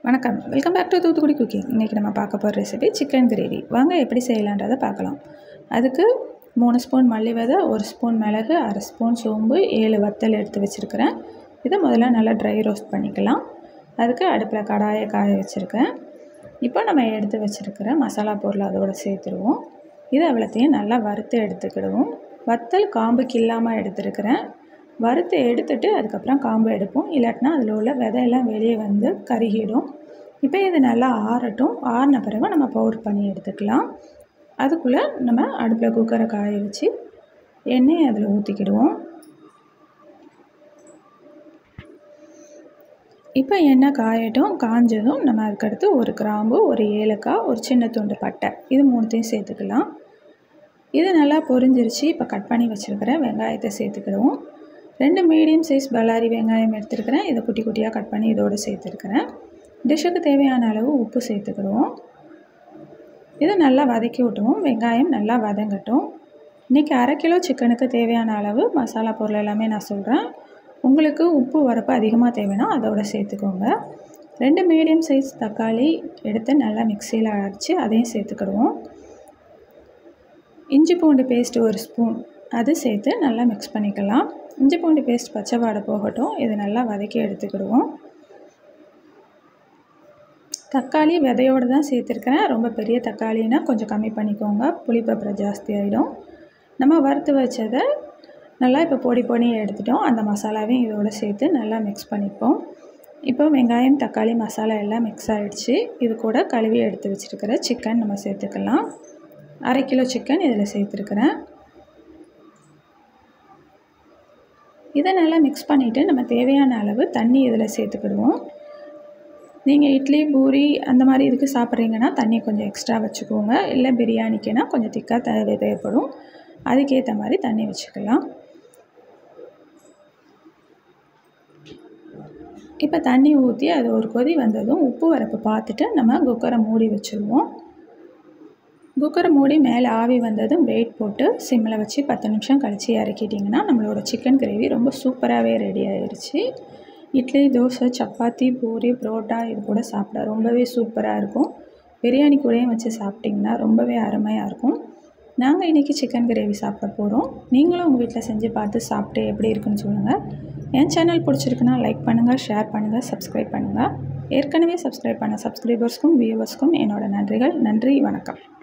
வணக்கம் welcome back to Thoothukudi cooking இன்றைக்கி நம்ம பார்க்க போகிற ரெசிபி சிக்கன் கிரேவி வாங்க எப்படி செய்யலான்றதை பார்க்கலாம் அதுக்கு மூணு ஸ்பூன் மல்லி விதை ஒரு ஸ்பூன் மிளகு அரை ஸ்பூன் சோம்பு ஏழு வத்தல் எடுத்து வச்சுருக்கிறேன் இதை முதல்ல நல்லா ட்ரை ரோஸ்ட் பண்ணிக்கலாம் அதுக்கு அடுப்பில் கடாயை காய வச்சுருக்கேன் இப்போ நம்ம எடுத்து வச்சுருக்கிற மசாலா பொருள் அதோடு சேர்த்துருவோம் இதை அவ்வளோத்தையும் நல்லா வறுத்து எடுத்துக்கிடுவோம் வத்தல் காம்பு கில்லாமல் எடுத்துருக்கிறேன் வறுத்து எடுத்துட்டு அதுக்கப்புறம் காம்பு எடுப்போம் இல்லாட்டினா அதில் உள்ள விதையெல்லாம் வெளியே வந்து கருகிடும் இப்போ இது நல்லா ஆறட்டும் ஆறின பிறகு நம்ம பவுடர் பண்ணி எடுத்துக்கலாம் அதுக்குள்ளே நம்ம அடுப்பில் குக்கரை காய வச்சு எண்ணெயை அதில் ஊற்றிக்கிடுவோம் இப்போ எண்ணெய் காயட்டும் காஞ்சதும் நம்ம அதுக்கடுத்து ஒரு கிராம்பு ஒரு ஏலக்காய் ஒரு சின்ன துண்டு பட்டை இது மூணுத்தையும் சேர்த்துக்கலாம் இது நல்லா பொரிஞ்சிருச்சு இப்போ கட் பண்ணி வச்சுருக்கிற வெங்காயத்தை சேர்த்துக்கிடுவோம் ரெண்டு மீடியம் சைஸ் பல்லாரி வெங்காயம் எடுத்துருக்கிறேன் இதை குட்டி குட்டியாக கட் பண்ணி இதோடு சேர்த்துருக்கிறேன் டிஷ்ஷுக்கு தேவையான அளவு உப்பு சேர்த்துக்கிடுவோம் இதை நல்லா வதக்கி விட்டுவோம் வெங்காயம் நல்லா வதங்கட்டும் இன்றைக்கி அரை கிலோ சிக்கனுக்கு தேவையான அளவு மசாலா பொருள் எல்லாமே நான் சொல்கிறேன் உங்களுக்கு உப்பு வரப்பு அதிகமாக தேவைன்னா அதோட சேர்த்துக்கோங்க ரெண்டு மீடியம் சைஸ் தக்காளி எடுத்து நல்லா மிக்சியில் அரைச்சி அதையும் சேர்த்துக்கிடுவோம் இஞ்சி பூண்டு பேஸ்ட்டு ஒரு ஸ்பூன் அது சேர்த்து நல்லா மிக்ஸ் பண்ணிக்கலாம் இஞ்சி பூண்டு பேஸ்ட் பச்சை வாடை போகட்டும் இது நல்லா வதக்கி எடுத்துக்கிடுவோம் தக்காளி விதையோடு தான் சேர்த்துருக்கிறேன் ரொம்ப பெரிய தக்காளினா கொஞ்சம் கம்மி பண்ணிக்கோங்க புளிப்பப்புறம் ஜாஸ்தி ஆகிடும் நம்ம வறுத்து வச்சதை நல்லா இப்போ பொடி பொடி எடுத்துட்டோம் அந்த மசாலாவையும் இதோடு சேர்த்து நல்லா மிக்ஸ் பண்ணிப்போம் இப்போ வெங்காயம் தக்காளி மசாலா எல்லாம் மிக்ஸ் ஆகிடுச்சு இது கூட கழுவி எடுத்து வச்சுருக்கிற சிக்கன் நம்ம சேர்த்துக்கலாம் அரை கிலோ சிக்கன் இதில் சேர்த்துருக்குறேன் இதை நல்லா மிக்ஸ் பண்ணிவிட்டு நம்ம தேவையான அளவு தண்ணி இதில் சேர்த்துக்கிடுவோம் நீங்கள் இட்லி பூரி அந்த மாதிரி இதுக்கு சாப்பிட்றீங்கன்னா தண்ணி கொஞ்சம் எக்ஸ்ட்ரா வச்சுக்கோங்க இல்லை பிரியாணிக்குன்னா கொஞ்சம் திக்காக தேவை தேவைப்படும் அதுக்கேற்ற மாதிரி தண்ணி வச்சுக்கலாம் இப்போ தண்ணி ஊற்றி அது ஒரு கொதி வந்ததும் உப்பு வரப்பு பார்த்துட்டு நம்ம குக்கரை மூடி வச்சுருவோம் குக்கரை மூடி மேலே ஆவி வந்ததும் வெயிட் போட்டு சிம்மில் வச்சு பத்து நிமிஷம் கழித்து இறக்கிட்டிங்கன்னா நம்மளோட சிக்கன் கிரேவி ரொம்ப சூப்பராகவே ரெடி ஆயிடுச்சு இட்லி தோசை சப்பாத்தி பூரி புரோட்டா இது கூட சாப்பிட ரொம்பவே சூப்பராக இருக்கும் பிரியாணி கூடயும் வச்சு சாப்பிட்டிங்கன்னா ரொம்பவே அருமையாக இருக்கும் நாங்கள் இன்றைக்கி சிக்கன் கிரேவி சாப்பிட போகிறோம் நீங்களும் உங்கள் வீட்டில் செஞ்சு பார்த்து சாப்பிட்டு எப்படி இருக்குன்னு சொல்லுங்கள் என் சேனல் பிடிச்சிருக்குன்னா லைக் பண்ணுங்கள் ஷேர் பண்ணுங்கள் சப்ஸ்கிரைப் பண்ணுங்கள் ஏற்கனவே சப்ஸ்கிரைப் பண்ண சப்ஸ்கிரைபர்ஸ்க்கும் வியூவர்ஸ்க்கும் என்னோடய நன்றிகள் நன்றி வணக்கம்